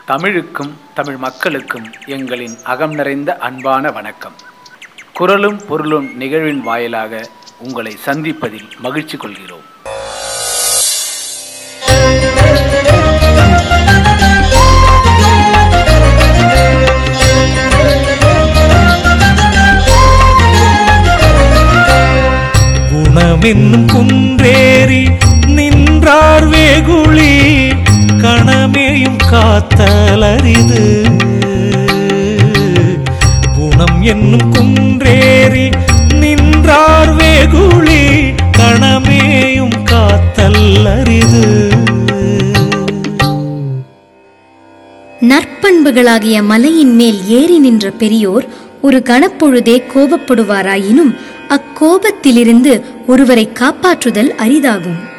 தமிழுக்கும் தமிழ் மக்களுக்கும் எங்களின் அகம் நிறைந்த அன்பான வணக்கம் குரலும் பொருளும் நிகழ்வின் வாயிலாக உங்களை சந்திப்பதில் மகிழ்ச்சி கொள்கிறோம் குணமென்னும் குன்றேறி நின்றார் வேகுழி கணமேயும் காத்தலரிது குணம் என்னும் குன்றேறி நின்றார் வேகுழி கணமேயும் காத்தல்லரிது நற்பண்புகளாகிய மலையின் மேல் ஏறி நின்ற பெரியோர் ஒரு கணப்பொழுதே கோபப்படுவாராயினும் அக்கோபத்திலிருந்து ஒருவரை காப்பாற்றுதல் அரிதாகும்